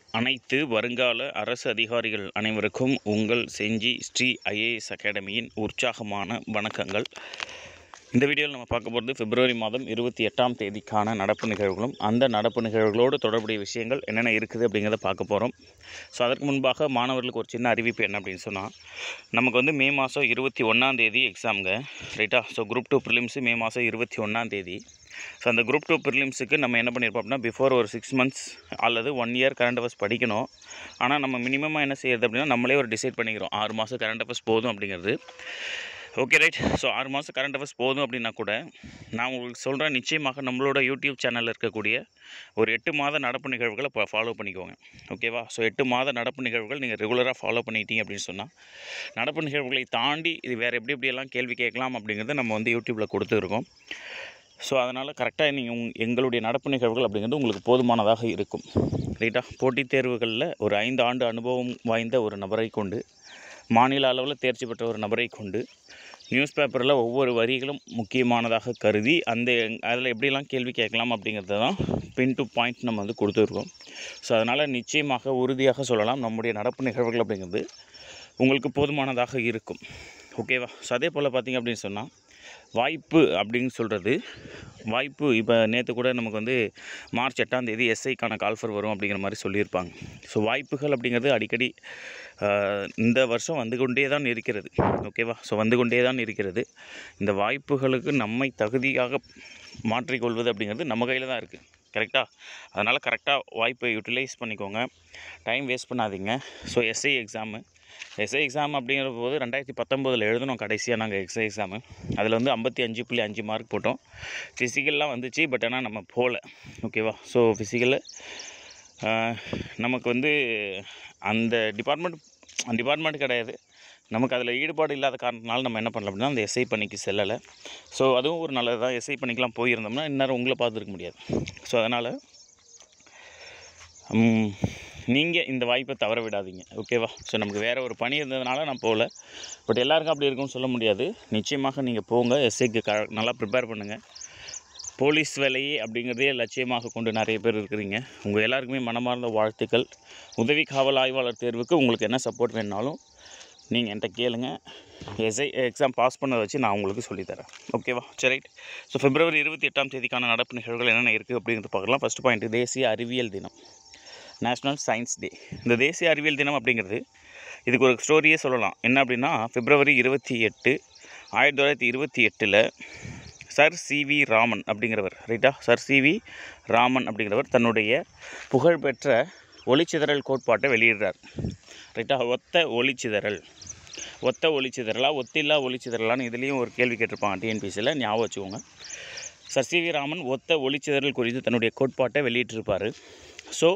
அனைத்து வருங்கால அரசு அதிகாரிகள் அனைவருக்கும் உங்கள் செஞ்சி ஸ்ரீ ஐஏஎஸ் அகாடமியின் உற்சாகமான வணக்கங்கள் இந்த வீடியோவில் நம்ம பார்க்க போகிறது பிப்ரவரி மாதம் இருபத்தி எட்டாம் தேதிக்கான நடப்பு நிகழ்வுகளும் அந்த நடப்பு நிகழ்வுகளோடு தொடர்புடைய விஷயங்கள் என்னென்ன இருக்குது அப்படிங்கிறத பார்க்க போகிறோம் ஸோ அதற்கு முன்பாக மாணவர்களுக்கு ஒரு சின்ன அறிவிப்பு என்ன அப்படின்னு சொன்னால் நமக்கு வந்து மே மாதம் இருபத்தி ஒன்றாம் தேதி எக்ஸாமுங்க ரைட்டா so group two prelims May மாதம் இருபத்தி ஒன்றாம் தேதி ஸோ அந்த குரூப் டூ ப்ரிலிம்ஸுக்கு நம்ம என்ன பண்ணியிருப்போம் அப்படின்னா பிஃபோர் ஒரு சிக்ஸ் மந்த்ஸ் அல்லது ஒன் இயர் கரண்ட் அஃபேர்ஸ் படிக்கணும் ஆனால் நம்ம மினிமமாக என்ன செய்யறது அப்படின்னா நம்மளே ஒரு டிசைட் பண்ணிக்கிறோம் ஆறு மாதம் கரண்ட் அஃபேர்ஸ் போதும் அப்படிங்கிறது ஓகே ரைட் ஸோ ஆறு மாதம் கரண்ட் அஃபேர்ஸ் போதும் அப்படின்னா கூட நான் உங்களுக்கு சொல்கிறேன் நிச்சயமாக நம்மளோட யூடியூப் சேனலில் இருக்கக்கூடிய ஒரு எட்டு மாத நடப்பு நிகழ்வுகளை இப்போ ஃபாலோ பண்ணிக்கோங்க ஓகேவா ஸோ எட்டு மாத நடப்பு நிகழ்வுகள் நீங்கள் ரெகுலராக ஃபாலோ பண்ணிட்டீங்க அப்படின்னு சொன்னால் நடப்பு நிகழ்வுகளை தாண்டி இது வேறு எப்படி எப்படியெல்லாம் கேள்வி கேட்கலாம் அப்படிங்கிறத நம்ம வந்து யூடியூப்பில் கொடுத்துருக்கோம் ஸோ அதனால் கரெக்டாக நீங்கள் உங் எங்களுடைய நடப்பு நிகழ்வுகள் அப்படிங்கிறது உங்களுக்கு போதுமானதாக இருக்கும் ரைட்டா போட்டித் தேர்வுகளில் ஒரு ஐந்து ஆண்டு அனுபவம் வாய்ந்த ஒரு நபரை கொண்டு மாநில அளவில் தேர்ச்சி பெற்ற ஒரு நபரை கொண்டு நியூஸ் பேப்பரில் ஒவ்வொரு வரிகளும் முக்கியமானதாக கருதி அந்த அதில் எப்படிலாம் கேள்வி கேட்கலாம் அப்படிங்கிறத தான் பின் டு பாயிண்ட் நம்ம வந்து கொடுத்துருக்கோம் ஸோ அதனால் நிச்சயமாக உறுதியாக சொல்லலாம் நம்முடைய நடப்பு நிகழ்வுகள் அப்படிங்கிறது உங்களுக்கு போதுமானதாக இருக்கும் ஓகேவா ஸோ அதே போல் பார்த்திங்க அப்படின்னு சொன்னால் வாய்ப்பு அப்படின்னு சொல்கிறது வாய்ப்பு இப்போ நேற்று கூட நமக்கு வந்து மார்ச் எட்டாம் தேதி எஸ்ஐக்கான கால்ஃபர் வரும் அப்படிங்கிற மாதிரி சொல்லியிருப்பாங்க ஸோ வாய்ப்புகள் அப்படிங்கிறது அடிக்கடி ஆஹ், இந்த வருஷம் வந்து கொண்டே தான் இருக்கிறது ஓகேவா ஸோ வந்து கொண்டே தான் இருக்கிறது இந்த வாய்ப்புகளுக்கு நம்மை தகுதியாக மாற்றிக்கொள்வது அப்படிங்கிறது நம்ம கையில் தான் இருக்குது கரெக்டாக அதனால் கரெக்டாக வாய்ப்பை யூட்டிலைஸ் பண்ணிக்கோங்க டைம் வேஸ்ட் பண்ணாதீங்க so SI exam SI exam அப்படிங்கிற போது ரெண்டாயிரத்தி பத்தொம்போதில் எழுதணும் கடைசியாக நாங்கள் எஸ்ஐ எக்ஸாமு அதில் வந்து ஐம்பத்தி அஞ்சு புள்ளி அஞ்சு மார்க் போட்டோம் ஃபிசிக்கல்லாம் வந்துச்சு பட் ஆனால் நம்ம போகல ஓகேவா ஸோ ஃபிசிக்கலில் நமக்கு வந்து அந்த டிபார்ட்மெண்ட் டிபார்ட்மெண்ட் கிடையாது நமக்கு அதில் ஈடுபாடு இல்லாத காரணத்தினால நம்ம என்ன பண்ணல அப்படின்னா அந்த எஸ்ஐ பணிக்கு செல்லலை ஸோ அதுவும் ஒரு நல்லது தான் எஸ்ஐ பணிக்கெலாம் போயிருந்தோம்னா இந்நேரம் உங்களை பார்த்துருக்க முடியாது ஸோ அதனால் நீங்கள் இந்த வாய்ப்பை தவற விடாதீங்க ஓகேவா ஸோ நமக்கு வேறு ஒரு பணி இருந்ததுனால நான் போகல பட் எல்லாருக்கும் அப்படி இருக்கும்னு சொல்ல முடியாது நிச்சயமாக நீங்கள் போங்க எஸ்ஐக்கு க நல்லா ப்ரிப்பேர் பண்ணுங்கள் போலீஸ் வேலையே அப்படிங்கிறதே லட்சியமாக கொண்டு நிறைய பேர் இருக்கிறீங்க உங்கள் எல்லாருக்குமே மனமார்ந்த வாழ்த்துக்கள் உதவி காவல் ஆய்வாளர் தேர்வுக்கு உங்களுக்கு என்ன சப்போர்ட் வேணுனாலும் நீங்கள் என்கிட்ட கேளுங்க எஸ்ஐ எக்ஸாம் பாஸ் பண்ணதை வச்சு நான் உங்களுக்கு சொல்லித்தரேன் ஓகேவா சரி ரைட் ஸோ பிப்ரவரி இருபத்தி எட்டாம் தேதிக்கான நடப்பு நிகழ்வுகள் என்னென்ன இருக்குது அப்படிங்கிறது பார்க்கலாம் ஃபஸ்ட் பாயிண்ட் தேசிய அறிவியல் தினம் நேஷ்னல் சயின்ஸ் டே இந்த தேசிய அறிவியல் தினம் அப்படிங்கிறது இதுக்கு ஒரு ஸ்டோரியே சொல்லலாம் என்ன அப்படின்னா பிப்ரவரி இருபத்தி எட்டு ஆயிரத்தி தொள்ளாயிரத்தி இருபத்தி எட்டில் சர் சிவி ராமன் அப்படிங்கிறவர் ரைட்டா சர் சிவி ராமன் அப்படிங்கிறவர் தன்னுடைய புகழ்பெற்ற ஒளிச்சிதறல் கோட்பாட்டை வெளியிடுறார் ரைட்டா ஒத்த ஒளிச்சிதறல் ஒத்த ஒளிச்சிதறலா ஒத்தில்லா ஒளிச்சிதறலான்னு இதுலேயும் ஒரு கேள்வி கேட்டிருப்பாங்க டிஎன்பிசியில் ஞாபகம் வச்சுக்கோங்க சர் சி வி ராமன் ஒத்த ஒளிச்சிதறல் குறித்து தன்னுடைய கோட்பாட்டை வெளியிட்டிருப்பார் ஸோ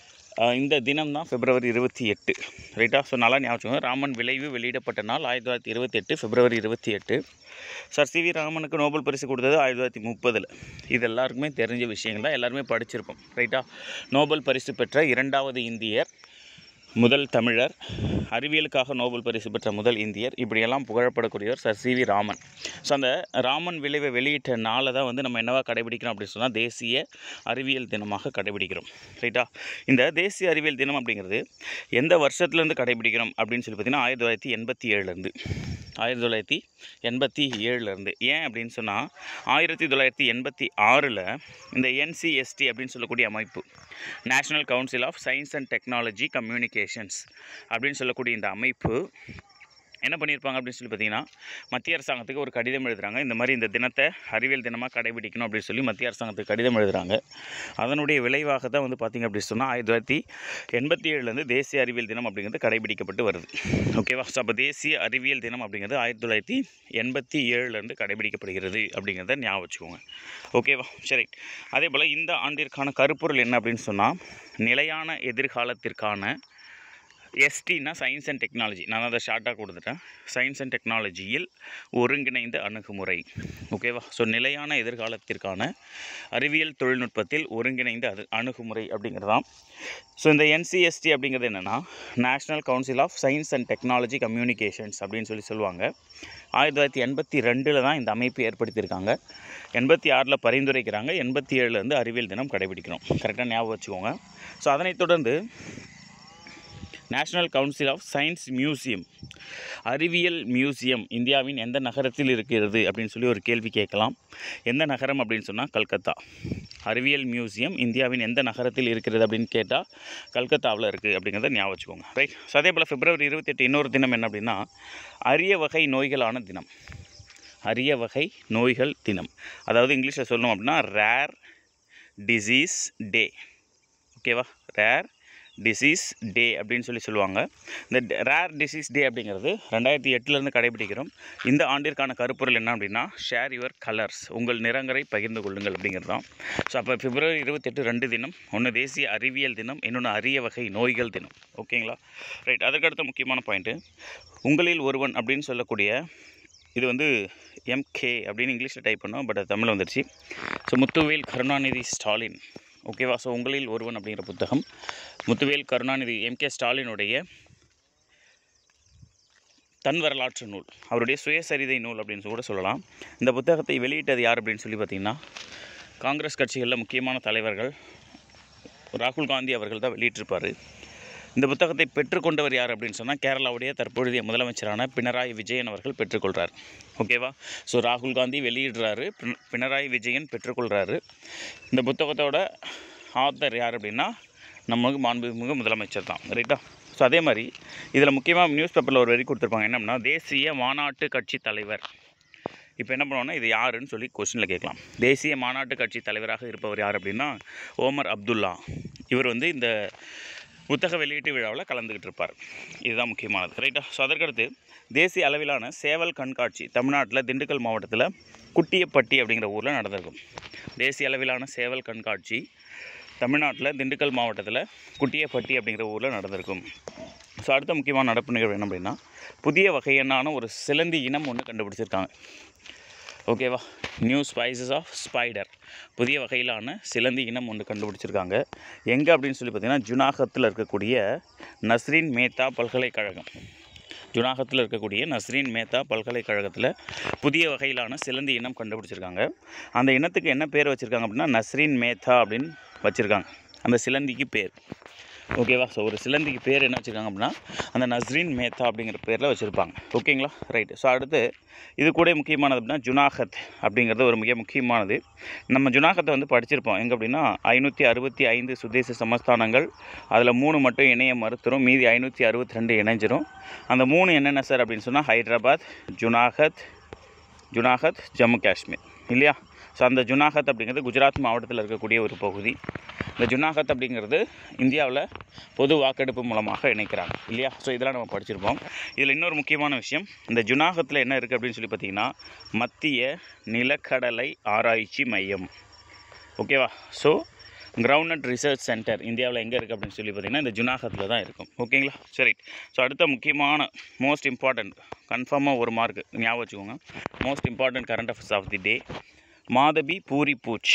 இந்த தினம் தான் பிப்ரவரி இருபத்தி எட்டு ரைட்டா ஸோ நல்லா ஞாபகம் வச்சுக்கோங்க. ராமன் விளைவு வெளியிடப்பட்ட நாள் ஆயிரத்தி தொள்ளாயிரத்தி இருபத்தி எட்டு பிப்ரவரி இருபத்தி எட்டு சர் சி வி ராமனுக்கு நோபல் பரிசு கொடுத்தது ஆயிரத்தி தொள்ளாயிரத்தி முப்பதில் இது எல்லாருக்குமே தெரிஞ்ச விஷயங்கள் தான் எல்லாருமே படிச்சிருப்போம் ரைட்டா நோபல் பரிசு பெற்ற இரண்டாவது இந்தியர் முதல் தமிழர் அறிவியலுக்காக நோபல் பரிசு பெற்ற முதல் இந்தியர் இப்படியெல்லாம் புகழப்படக்கூடியவர் sir C V Raman so அந்த ராமன் விளைவை வெளியிட்ட நாளை தான் வந்து நம்ம என்னவா கடைபிடிக்கிறோம் அப்படின்னு சொன்னால் தேசிய அறிவியல் தினமாக கடைபிடிக்கிறோம் ரைட்டா இந்த தேசிய அறிவியல் தினம் அப்படிங்கிறது எந்த வருஷத்துலேருந்து கடைபிடிக்கிறோம் அப்படின்னு சொல்லி பார்த்தீங்கன்னா ஆயிரத்தி தொள்ளாயிரத்தி எண்பத்தி ஏழுலேருந்து ஆயிரத்தி தொள்ளாயிரத்தி எண்பத்தி ஏழுலேருந்து ஏன் அப்படின்னு சொன்னால் ஆயிரத்தி தொள்ளாயிரத்தி எண்பத்தி ஆறில் இந்த என்சிஎஸ்டி அப்படின்னு சொல்லக்கூடிய அமைப்பு national council of science and technology communications அப்படின்னு சொல்லக்கூடிய இந்த அமைப்பு என்ன பண்ணியிருப்பாங்க அப்படின்னு சொல்லி பார்த்தீங்கன்னா மத்திய அரசாங்கத்துக்கு ஒரு கடிதம் எழுதுறாங்க இந்த மாதிரி இந்த தினத்தை அறிவியல் தினமாக கடைபிடிக்கணும் அப்படின்னு சொல்லி மத்திய அரசாங்கத்துக்கு கடிதம் எழுதுறாங்க அதனுடைய விளைவாக தான் வந்து பார்த்திங்க அப்படின்னு சொன்னால் ஆயிரத்தி தொள்ளாயிரத்தி எண்பத்தி ஏழுலேருந்து தேசிய அறிவியல் தினம் அப்படிங்கிறது கடைபிடிக்கப்பட்டு வருது ஓகேவா ஸோ அப்போ தேசிய அறிவியல் தினம் அப்படிங்கிறது ஆயிரத்தி தொள்ளாயிரத்தி எண்பத்தி ஏழுலேருந்து கடைபிடிக்கப்படுகிறது அப்படிங்கிறத ஞாபகம் வச்சுக்கோங்க ஓகேவா சரி அதே போல் இந்த ஆண்டிற்கான கருப்பொருள் என்ன அப்படின்னு சொன்னால் நிலையான எதிர்காலத்திற்கான எஸ்டினா சயின்ஸ் அண்ட் டெக்னாலஜி நான் அதை ஷார்ட்டாக கொடுத்துட்டேன் சயின்ஸ் அண்ட் டெக்னாலஜியில் ஒருங்கிணைந்த அணுகுமுறை ஓகேவா ஸோ நிலையான எதிர்காலத்திற்கான அறிவியல் தொழில்நுட்பத்தில் ஒருங்கிணைந்த அது அணுகுமுறை அப்படிங்கிறதாம் ஸோ இந்த என்சிஎஸ்டி அப்படிங்கிறது என்னென்னா national council of science and technology communications அப்படின்னு சொல்லி சொல்லுவாங்க ஆயிரத்தி தொள்ளாயிரத்தி எண்பத்தி ரெண்டில் தான் இந்த அமைப்பு ஏற்படுத்தியிருக்காங்க எண்பத்தி ஆறில் பரிந்துரைக்கிறாங்க எண்பத்தி ஏழுலேருந்து அறிவியல் தினம் கடைபிடிக்கணும் கரெக்டாக ஞாபகம் வச்சுக்கோங்க ஸோ அதனைத் தொடர்ந்து national council of science museum அறிவியல் மியூசியம் இந்தியாவின் எந்த நகரத்தில் இருக்கிறது அப்படின்னு சொல்லி ஒரு கேள்வி கேட்கலாம் எந்த நகரம் அப்படின்னு சொன்னால் கல்கத்தா அறிவியல் மியூசியம் இந்தியாவின் எந்த நகரத்தில் இருக்கிறது அப்படின்னு கேட்டால் கல்கத்தாவில் இருக்குது அப்படிங்கிறத ஞாபகம் வச்சுக்கோங்க ரைட் ஸோ அதே போல் பிப்ரவரி இருபத்தெட்டு இன்னொரு தினம் என்ன அப்படின்னா அரிய வகை நோய்களான தினம் அரிய வகை நோய்கள் தினம் அதாவது இங்கிலீஷில் சொல்லணும் அப்படின்னா ரேர் டிசீஸ் டே ஓகேவா ரேர் டிசீஸ் டே அப்படின்னு சொல்லி சொல்லுவாங்க இந்த ரேர் டிசீஸ் டே அப்படிங்கிறது ரெண்டாயிரத்தி எட்டுலேருந்து கடைபிடிக்கிறோம் இந்த ஆண்டிற்கான கருப்பொருள் என்ன அப்படின்னா ஷேர் யுவர் கலர்ஸ் உங்கள் நிறங்களை பகிர்ந்து கொள்ளுங்கள் அப்படிங்கிறது தான் ஸோ அப்போ பிப்ரவரி இருபத்தெட்டு ரெண்டு தினம் ஒன்று தேசிய அறிவியல் தினம் இன்னொன்று அரிய வகை நோய்கள் தினம் ஓகேங்களா ரைட் அதுக்கடுத்த முக்கியமான பாயிண்ட்டு உங்களில் ஒருவன் அப்படின்னு சொல்லக்கூடிய இது வந்து எம்கே அப்படின்னு இங்கிலீஷில் டைப் பண்ணோம் பட் அது தமிழில் வந்துருச்சு ஸோ முத்துவேல் கருணாநிதி ஸ்டாலின் ஓகேவா ஸோ உங்களில் ஒருவன் அப்படிங்கிற புத்தகம் முத்துவேல் கருணாநிதி எம்கே ஸ்டாலினுடைய தன் வரலாற்று நூல் அவருடைய சுயசரிதை நூல் அப்படின்னு கூட சொல்லலாம் இந்த புத்தகத்தை வெளியிட்டது யார் அப்படின்னு சொல்லி பார்த்தீங்கன்னா காங்கிரஸ் கட்சிகளில் முக்கியமான தலைவர்கள் ராகுல் காந்தி அவர்கள் தான் வெளியிட்டிருப்பார் இந்த புத்தகத்தை பெற்றுக்கொண்டவர் யார் அப்படின்னு சொன்னால் கேரளாவுடைய தற்பொழுதைய முதலமைச்சரான பினராயி விஜயன் அவர்கள் பெற்றுக்கொள்கிறார் ஓகேவா ஸோ ராகுல் காந்தி வெளியிடுறாரு பின- பினராயி விஜயன் பெற்றுக்கொள்கிறாரு இந்த புத்தகத்தோட ஆத்தர் யார் அப்படின்னா நமக்கு மாண்புமிகு முதலமைச்சர் தான் ரைட்டா ஸோ அதே மாதிரி இதில் முக்கியமாக நியூஸ் பேப்பரில் ஒரு வரி கொடுத்துருப்பாங்க என்னன்னா தேசிய மாநாட்டு கட்சி தலைவர் இப்போ என்ன பண்ணுவோம்னா இது யாருன்னு சொல்லி கொஸ்டினில் கேட்கலாம் தேசிய மாநாட்டு கட்சி தலைவராக இருப்பவர் யார் அப்படின்னா ஓமர் அப்துல்லா இவர் வந்து இந்த புத்தக வெளியீட்டு விழாவில் கலந்துக்கிட்டு இருப்பார் இதுதான் முக்கியமானது ரைட்டா ஸோ அதற்கடுத்து தேசிய அளவிலான சேவல் கண்காட்சி தமிழ்நாட்டில் திண்டுக்கல் மாவட்டத்தில் குட்டியப்பட்டி அப்படிங்கிற ஊரில் நடந்திருக்கும் தேசிய அளவிலான சேவல் கண்காட்சி தமிழ்நாட்டில் திண்டுக்கல் மாவட்டத்தில் குட்டியப்பட்டி அப்படிங்கிற ஊரில் நடந்திருக்கும் ஸோ அடுத்த முக்கியமான நடப்பு நிகழ்வு என்ன அப்படின்னா புதிய வகையான ஒரு சிலந்தி இனம் ஒன்று கண்டுபிடிச்சிருக்காங்க ஓகேவா நியூ ஸ்பைசஸ் ஆஃப் ஸ்பைடர் புதிய வகையிலான சிலந்தி இனம் ஒன்று கண்டுபிடிச்சிருக்காங்க எங்கே அப்படின்னு சொல்லி பார்த்தீங்கன்னா ஜுனாகத்தில் இருக்கக்கூடிய நஸ்ரீன் மேத்தா பல்கலைக்கழகம் ஜுனாகத்தில் இருக்கக்கூடிய நஸ்ரீன் மேத்தா பல்கலைக்கழகத்தில் புதிய வகையிலான சிலந்தி இனம் கண்டுபிடிச்சிருக்காங்க அந்த இனத்துக்கு என்ன பேர் வச்சுருக்காங்க அப்படின்னா நஸ்ரீன் மேத்தா அப்படின்னு வச்சுருக்காங்க அந்த சிலந்திக்கு பேர் ஓகேவா ஸோ ஒரு சிலந்திக்கு பேர் என்ன வச்சுருக்காங்க அப்படின்னா அந்த நஸ்ரீன் மேத்தா அப்படிங்கிற பேரில் வச்சுருப்பாங்க ஓகேங்களா ரைட்டு ஸோ அடுத்து இது கூட முக்கியமானது அப்படின்னா ஜுனாகத் அப்படிங்கிறது ஒரு மிக முக்கியமானது நம்ம ஜுனாகத்தை வந்து படிச்சிருப்போம் எங்கே அப்படின்னா ஐநூற்றி அறுபத்தி ஐந்து சுதேச சமஸ்தானங்கள் அதில் மூணு மட்டும் இணைய மறுத்துரும் மீதி ஐநூற்றி அறுபத்தி ரெண்டு இணைஞ்சிரும் அந்த மூணு என்னென்ன சார் அப்படின்னு சொன்னால் ஹைதராபாத் ஜுனாகத் ஜுனாகத் ஜம்மு காஷ்மீர் இல்லையா ஸோ அந்த ஜுனாகத் அப்படிங்கிறது குஜராத் மாவட்டத்தில் இருக்கக்கூடிய ஒரு பகுதி இந்த ஜுனாகத் அப்படிங்கிறது இந்தியாவில் பொது வாக்கெடுப்பு மூலமாக இணைக்கிறாங்க இல்லையா ஸோ இதெல்லாம் நம்ம படிச்சிருப்போம் இதில் இன்னொரு முக்கியமான விஷயம் இந்த ஜுனாகத்தில் என்ன இருக்குது அப்படின்னு சொல்லி பார்த்தீங்கன்னா மத்திய நிலக்கடலை ஆராய்ச்சி மையம் ஓகேவா ஸோ கிரவுண்ட்நட் ரிசர்ச் சென்டர் இந்தியாவில் எங்கே இருக்குது அப்படின்னு சொல்லி பார்த்தீங்கன்னா இந்த ஜுனாகத்தில் தான் இருக்கும் ஓகேங்களா சரி ஸோ அடுத்த முக்கியமான மோஸ்ட் இம்பார்ட்டண்ட் கன்ஃபார்மாக ஒரு மார்க் ஞாபகம் வச்சுக்கோங்க most important current affairs of the day Madhabi Puri Buch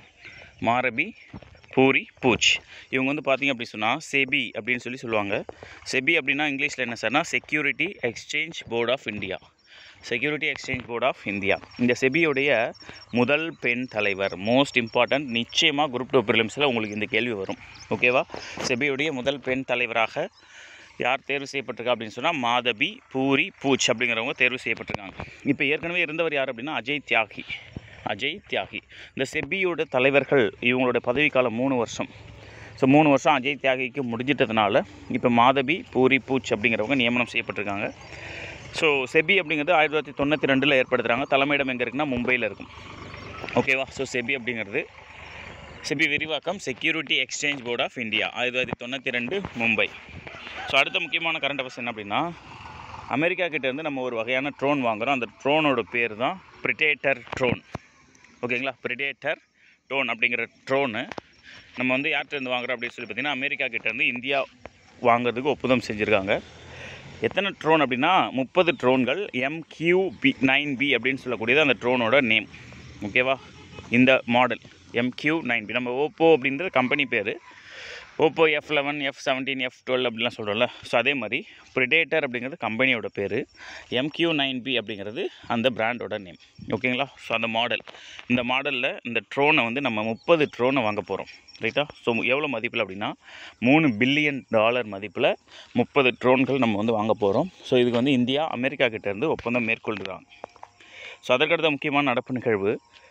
Madhabi Puri Buch இவங்க வந்து பார்த்தீங்க அப்படி சொன்னால் செபி அப்படின்னு சொல்லி சொல்லுவாங்க செபி அப்படின்னா இங்கிலீஷில் என்ன சார்னா security exchange board of India security exchange board of India இந்த செபியோடைய முதல் பெண் தலைவர் மோஸ்ட் இம்பார்ட்டன்ட் நிச்சயமாக குரூப் டூ ப்ரிலிம்ஸில் உங்களுக்கு இந்த கேள்வி வரும் ஓகேவா செபியோடைய முதல் பெண் தலைவராக யார் தேர்வு செய்யப்பட்டிருக்கா அப்படின்னு சொன்னால் மாதபி பூரி பூச் அப்படிங்கிறவங்க தேர்வு செய்யப்பட்டிருக்காங்க இப்போ ஏற்கனவே இருந்தவர் யார் அப்படின்னா அஜய் தியாகி அஜய் தியாகி இந்த செபியோட தலைவர்கள் இவங்களோட பதவிக்காலம் மூணு வருஷம் ஸோ மூணு வருஷம் அஜய் தியாகிக்கு முடிஞ்சிட்டதுனால இப்போ மாதபி பூரி பூச் அப்படிங்கிறவங்க நியமனம் செய்யப்பட்டிருக்காங்க ஸோ செபி அப்படிங்கிறது ஆயிரத்தி தொள்ளாயிரத்தி தொண்ணூற்றி ரெண்டில் ஏற்படுத்துகிறாங்க தலைமையிடம் எங்கே இருக்குன்னா மும்பையில் இருக்கும் ஓகேவா ஸோ செபி அப்படிங்கிறது செபி விரிவாக்கம் security exchange board of India ஆயிரத்தி தொள்ளாயிரத்தி தொண்ணூற்றி ரெண்டு மும்பை ஸோ அடுத்த முக்கியமான கரண்ட் அஃபேர்ஸ் என்ன அப்படின்னா அமெரிக்கா கிட்ட இருந்து நம்ம ஒரு வகையான ட்ரோன் வாங்குகிறோம் அந்த ட்ரோனோட பேர் தான் பிரிட்டேட்டர் ட்ரோன் ஓகேங்களா பிரிடேட்டர் ட்ரோன் அப்படிங்கிற ட்ரோனு நம்ம வந்து யார்கிட்ட இருந்து வாங்குறோம் அப்படின்னு சொல்லி பார்த்தீங்கன்னா அமெரிக்கா கிட்ட இருந்து இந்தியா வாங்குறதுக்கு ஒப்புதம் செஞ்சுருக்காங்க எத்தனை ட்ரோன் அப்படின்னா முப்பது ட்ரோன்கள் எம்கியூ பி நைன் பி அப்படின்னு சொல்லக்கூடியது அந்த ட்ரோனோட நேம் ஓகேவா இந்த மாடல் எம்கியூ நைன் பி நம்ம ஓப்போ அப்படின்ற கம்பெனி பேர் Oppo F eleven F seventeen F twelve அப்படிலாம் சொல்கிறோம்ல ஸோ அதே மாதிரி ப்ரிடேட்டர் அப்படிங்கிறது கம்பெனியோட பேர் எம்கியூ நைன் பி அப்படிங்கிறது அந்த பிராண்டோட நேம் ஓகேங்களா ஸோ அந்த மாடல் இந்த மாடலில் இந்த ட்ரோனை வந்து நம்ம முப்பது ட்ரோனை வாங்க போகிறோம் ரைட்டா ஸோ எவ்வளோ மதிப்பில் அப்படின்னா மூணு பில்லியன் டாலர் மதிப்பில் முப்பது ட்ரோன்கள் நம்ம வந்து வாங்க போகிறோம் ஸோ இதுக்கு வந்து இந்தியா அமெரிக்கா கிட்டேருந்து ஒப்பந்தம் மேற்கொள்கிறாங்க ஸோ அதற்கடுத்த முக்கியமான நடப்பு நிகழ்வு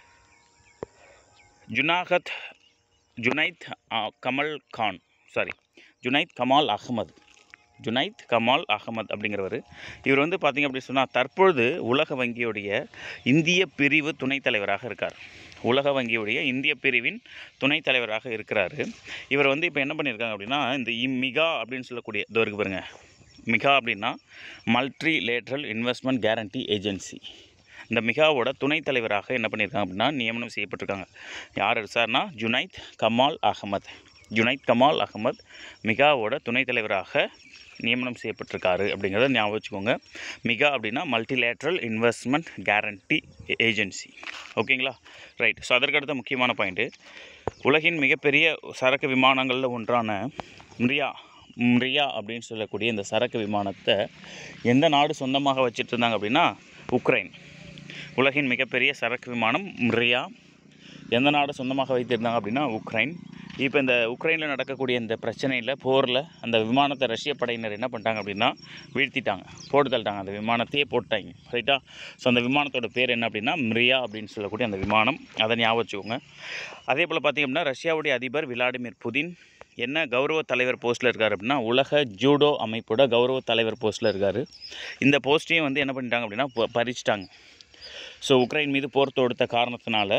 ஜுனாகத் ஜுனைத் ஆ, கமல் கான் சாரி ஜுனைத் கமால் அகமது ஜுனைத் கமால் அகமது அப்படிங்கிறவர் இவர் வந்து பார்த்திங்க அப்படி சொன்னால் தற்பொழுது உலக வங்கியுடைய இந்திய பிரிவு துணைத் தலைவராக இருக்கார் உலக வங்கியுடைய இந்திய பிரிவின் துணைத் தலைவராக இருக்கிறாரு இவர் வந்து இப்போ என்ன பண்ணியிருக்காங்க அப்படின்னா இந்த இ- மிகா அப்படின்னு சொல்லக்கூடிய இதோ இருக்கு பாருங்க மிகா அப்படின்னா multilateral investment guarantee agency இந்த மிகாவோட துணைத் தலைவராக என்ன பண்ணியிருக்காங்க அப்படின்னா நியமனம் செய்யப்பட்டிருக்காங்க யார் சார்னா ஜுனைத் கமால் அகமத் ஜுனைத் கமால் அகமத் மிகாவோட துணைத் தலைவராக நியமனம் செய்யப்பட்டிருக்காரு அப்படிங்கிறத ஞாபகம் வச்சுக்கோங்க மிகா அப்படின்னா மல்டிலேட்ரல் இன்வெஸ்ட்மெண்ட் கேரண்டி ஏஜென்சி ஓகேங்களா ரைட் ஸோ அதற்கடுத்த முக்கியமான பாயிண்ட்டு உலகின் மிகப்பெரிய சரக்கு விமானங்களில் ஒன்றான மிரியா மிரியா அப்படின்னு சொல்லக்கூடிய இந்த சரக்கு விமானத்தை எந்த நாடு சொந்தமாக வச்சுட்டு இருந்தாங்க அப்படின்னா உக்ரைன் உலகின் மிகப்பெரிய சரக்கு விமானம் மிரியா எந்த நாடு சொந்தமாக வைத்திருந்தாங்க அப்படின்னா உக்ரைன் இப்போ இந்த உக்ரைனில் நடக்கக்கூடிய இந்த பிரச்சனையில் போரில் அந்த விமானத்தை ரஷ்ய படையினர் என்ன பண்ணிட்டாங்க அப்படின்னா வீழ்த்திட்டாங்க போட்டு தள்ளிட்டாங்க அந்த விமானத்தையே போட்டாங்க ரைட்டா ஸோ அந்த விமானத்தோட பேர் என்ன அப்படின்னா மிரியா அப்படின்னு சொல்லக்கூடிய அந்த விமானம் அதை ஞாபகம் வச்சுக்கோங்க அதே போல் பார்த்திங்க அப்படின்னா ரஷ்யாவுடைய அதிபர் விளாடிமிர் புதின் என்ன கௌரவ தலைவர் போஸ்ட்டில் இருக்கார் அப்படின்னா உலக ஜூடோ அமைப்போட கௌரவ தலைவர் போஸ்ட்டில் இருக்கார் இந்த போஸ்ட்டையும் வந்து என்ன பண்ணிட்டாங்க அப்படின்னா ப- பறிச்சிட்டாங்க ஸோ உக்ரைன் மீது போர் தொடுத்த காரணத்தினால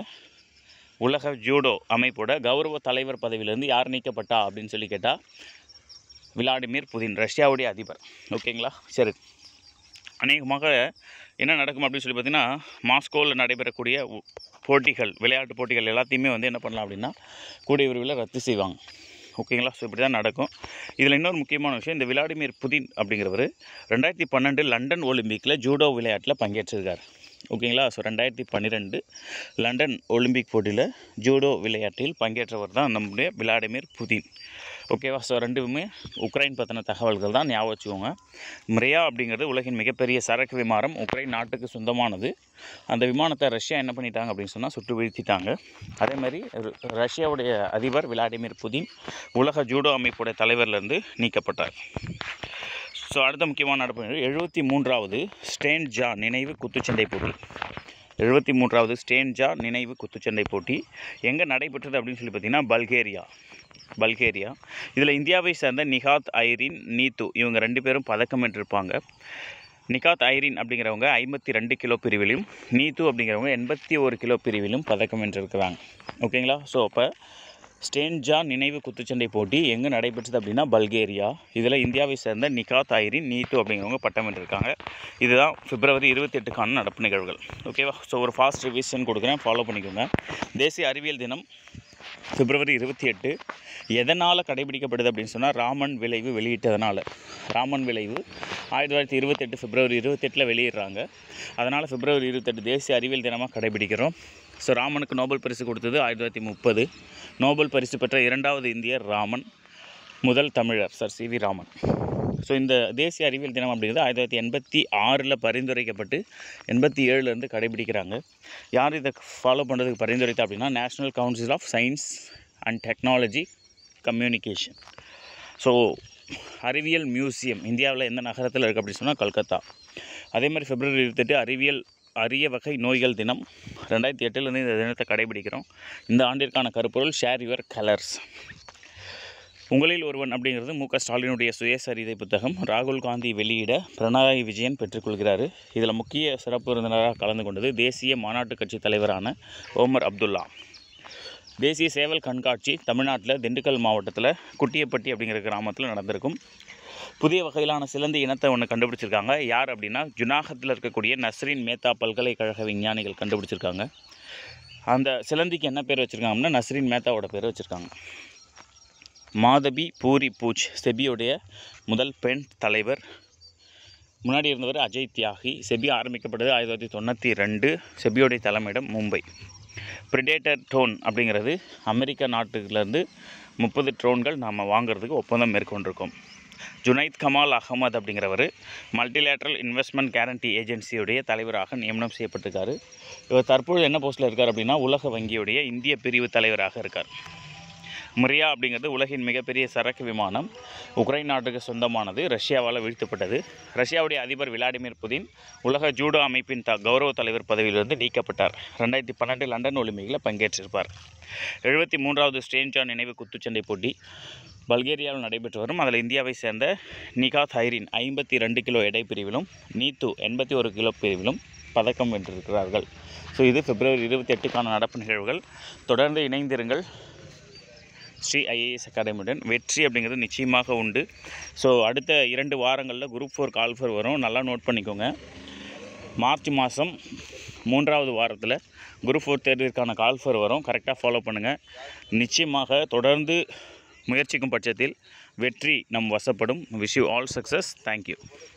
உலக ஜூடோ அமைப்போட கௌரவ தலைவர் பதவியிலேருந்து யார் நீக்கப்பட்டா அப்படின்னு சொல்லி கேட்டால் விளாடிமிர் புதின் ரஷ்யாவுடைய அதிபர் ஓகேங்களா சரி அநேகமாக என்ன நடக்கும் அப்படின்னு சொல்லி பார்த்தீங்கன்னா மாஸ்கோவில் நடைபெறக்கூடிய உ- போட்டிகள் விளையாட்டு போட்டிகள் எல்லாத்தையுமே வந்து என்ன பண்ணலாம் அப்படின்னா கூடிய விரைவில் ரத்து செய்வாங்க ஓகேங்களா ஸோ இப்படி தான் நடக்கும் இதில் இன்னொரு முக்கியமான விஷயம் இந்த விளாடிமிர் புதின் அப்படிங்கிறவர் ரெண்டாயிரத்தி பன்னெண்டு லண்டன் ஒலிம்பிக்கில் ஜூடோ விளையாட்டில் பங்கேற்றிருக்கார் ஓகேங்களா ஸோ ரெண்டாயிரத்தி பன்னிரெண்டு லண்டன் ஒலிம்பிக் போட்டியில் ஜூடோ விளையாட்டில் பங்கேற்றவர் தான் நம்முடைய விளாடிமிர் புதின் ஓகேவா ஸோ ரெண்டுமே உக்ரைன் பற்றின தகவல்கள் தான் ஞாபகம் வச்சுக்கோங்க மிரியா அப்படிங்கிறது உலகின் மிகப்பெரிய சரக்கு விமானம் உக்ரைன் நாட்டுக்கு சொந்தமானது அந்த விமானத்தை ரஷ்யா என்ன பண்ணிட்டாங்க அப்படின்னு சொன்னால் சுட்டு வீழ்த்திட்டாங்க அதே மாதிரி ரு- ரஷ்யாவுடைய அதிபர் விளாடிமிர் புதின் உலக ஜூடோ அமைப்புடைய தலைவர்லேருந்து நீக்கப்பட்டார் ஸோ அடுத்த முக்கியமான நடப்பு எழுபத்தி மூன்றாவது ஸ்டேன் ஜா நினைவு குத்துச்சண்டை போட்டி எழுபத்தி மூன்றாவது ஸ்டேன்ஜா நினைவு குத்துச்சண்டை போட்டி எங்கே நடைபெற்றது அப்படின்னு சொல்லி பார்த்தீங்கன்னா பல்கேரியா பல்கேரியா இதில் இந்தியாவை சேர்ந்த நிகாத் ஐரின் நீத்து இவங்க ரெண்டு பேரும் பதக்கம் வென்றிருப்பாங்க நிகாத் ஐரின் அப்படிங்கிறவங்க ஐம்பத்தி ரெண்டு கிலோ பிரிவிலும் நீத்து அப்படிங்கிறவங்க எண்பத்தி ஒரு கிலோ பிரிவிலும் பதக்கம் வென்றிருக்கிறாங்க ஓகேங்களா ஸோ அப்போ ஸ்டேன்ஜா நினைவு குத்துச்சண்டை போட்டி எங்கே நடைபெற்றது அப்படின்னா பல்கேரியா இதில் இந்தியாவை சேர்ந்த நிகாத் ஐரின் நீத்து அப்படிங்கிறவங்க பட்டம் வென்றிருக்காங்க இதுதான் பிப்ரவரி இருபத்தெட்டுக்கான நடப்பு நிகழ்வுகள் ஓகேவா ஸோ ஒரு ஃபாஸ்ட் ரிவிஷன் கொடுக்குறேன் ஃபாலோ பண்ணிக்கோங்க தேசிய அறிவியல் தினம் பிப்ரவரி இருபத்தி எட்டு எதனால் கடைபிடிக்கப்படுது அப்படின்னு சொன்னால் ராமன் விளைவு வெளியிட்டதனால ராமன் விளைவு ஆயிரத்தி தொள்ளாயிரத்தி இருபத்தெட்டு பிப்ரவரி இருபத்தெட்டில் வெளியிடுறாங்க அதனால் பிப்ரவரி இருபத்தெட்டு தேசிய அறிவியல் தினமாக கடைபிடிக்கிறோம் ஸோ ராமனுக்கு நோபல் பரிசு கொடுத்தது ஆயிரத்தி தொள்ளாயிரத்தி முப்பது நோபல் பரிசு பெற்ற இரண்டாவது இந்தியர் ராமன் முதல் தமிழர் sir C V Raman so இந்த தேசிய அறிவியல் தினம் அப்படிங்கிறது ஆயிரத்தி தொள்ளாயிரத்தி எண்பத்தி ஆறில் பரிந்துரைக்கப்பட்டு எண்பத்தி ஏழுலேருந்து கடைபிடிக்கிறாங்க யார் இதை ஃபாலோ பண்ணுறதுக்கு பரிந்துரைத்தா அப்படின்னா national council of science and technology communication so அறிவியல் மியூசியம் இந்தியாவில் எந்த நகரத்தில் இருக்குது அப்படின்னு சொன்னால் கல்கத்தா அதே மாதிரி பிப்ரவரி இருபத்தெட்டு அறிவியல் அரிய வகை நோய்கள் தினம் ரெண்டாயிரத்தி எட்டுலேருந்து இந்த தினத்தை கடைபிடிக்கிறோம் இந்த ஆண்டிற்கான கருப்பொருள் ஷேர் யுவர் கலர்ஸ் உங்களில் ஒருவன் அப்படிங்கிறது மு க ஸ்டாலினுடைய சுயசரிதை புத்தகம் ராகுல் காந்தி வெளியிட பினராயி விஜயன் பெற்றுக்கொள்கிறார் இதில் முக்கிய சிறப்பு விருந்தினராக கலந்து கொண்டது தேசிய மாநாட்டு கட்சி தலைவரான ஓமர் அப்துல்லா தேசிய சேவல் கண்காட்சி தமிழ்நாட்டில் திண்டுக்கல் மாவட்டத்தில் குட்டியப்பட்டி அப்படிங்கிற கிராமத்தில் நடந்திருக்கும் புதிய வகையிலான சிலந்தி இனத்தை ஒன்று கண்டுபிடிச்சிருக்காங்க யார் அப்படின்னா ஜுனாகத்தில் இருக்கக்கூடிய நஸ்ரீன் மேத்தா பல்கலைக்கழக விஞ்ஞானிகள் கண்டுபிடிச்சிருக்காங்க அந்த சிலந்திக்கு என்ன பேர் வச்சுருக்காங்க அப்படின்னா நஸ்ரீன் மேத்தாவோட பேர் வச்சுருக்காங்க மாதவி பூரி பூஜ் செபியோடைய முதல் பெண் தலைவர் முன்னாடி இருந்தவர் அஜய் தியாகி செபி ஆரம்பிக்கப்பட்டது ஆயிரத்தி தொள்ளாயிரத்தி தொண்ணூற்றி ரெண்டு செபியோடைய தலைமையிடம் மும்பை ப்ரிடேட்டர் ட்ரோன் அப்படிங்கிறது அமெரிக்க நாட்டுலேருந்து முப்பது ட்ரோன்கள் நாம் வாங்குறதுக்கு ஒப்பந்தம் மேற்கொண்டிருக்கோம் ஜுனைத் கமால் அகமது அப்படிங்கிறவர் மல்டிலேட்ரல் இன்வெஸ்ட்மெண்ட் கேரண்டி ஏஜென்சியுடைய தலைவராக நியமனம் செய்யப்பட்டிருக்காரு இவர் தற்பொழுது என்ன போஸ்ட்டில் இருக்கார் அப்படின்னா உலக வங்கியுடைய இந்திய பிரிவு தலைவராக இருக்கார் மரியா அப்படிங்கிறது உலகின் மிகப்பெரிய சரக்கு விமானம் உக்ரைன் நாட்டுக்கு சொந்தமானது ரஷ்யாவால் வீழ்த்தப்பட்டது ரஷ்யாவுடைய அதிபர் விளாடிமிர் புதின் உலக ஜூடோ அமைப்பின் த கௌரவ தலைவர் பதவியிலிருந்து நீக்கப்பட்டார் ரெண்டாயிரத்தி பன்னெண்டு லண்டன் ஒலிம்பிக்கில் பங்கேற்றிருப்பார் எழுபத்தி மூன்றாவது ஸ்டேன்ஜான் நினைவு குத்துச்சண்டை போட்டி பல்கேரியாவில் நடைபெற்று வரும் அதில் இந்தியாவை சேர்ந்த நிகாத் ஹைரின் ஐம்பத்தி ரெண்டு கிலோ எடை பிரிவிலும் நீத்து எண்பத்தி ஒரு கிலோ பிரிவிலும் பதக்கம் வென்றிருக்கிறார்கள் ஸோ இது பிப்ரவரி இருபத்தி எட்டுக்கான நடப்பு நிகழ்வுகள் தொடர்ந்து இணைந்திருங்கள் ஸ்ரீ ஐஏஎஸ் அகாடமியுடன் வெற்றி அப்படிங்கிறது நிச்சயமாக உண்டு ஸோ அடுத்த இரண்டு வாரங்களில் குரூப் ஃபோர் கால் ஃபோர் வரும் நல்லா நோட் பண்ணிக்கோங்க மார்ச் மாதம் மூன்றாவது வாரத்தில் குரூப் ஃபோர் தேர்விற்கான கால் ஃபோர் வரும் கரெக்டாக ஃபாலோ பண்ணுங்கள் நிச்சயமாக தொடர்ந்து முயற்சிக்கும் பட்சத்தில் வெற்றி நம் வசப்படும் wish you all success thank you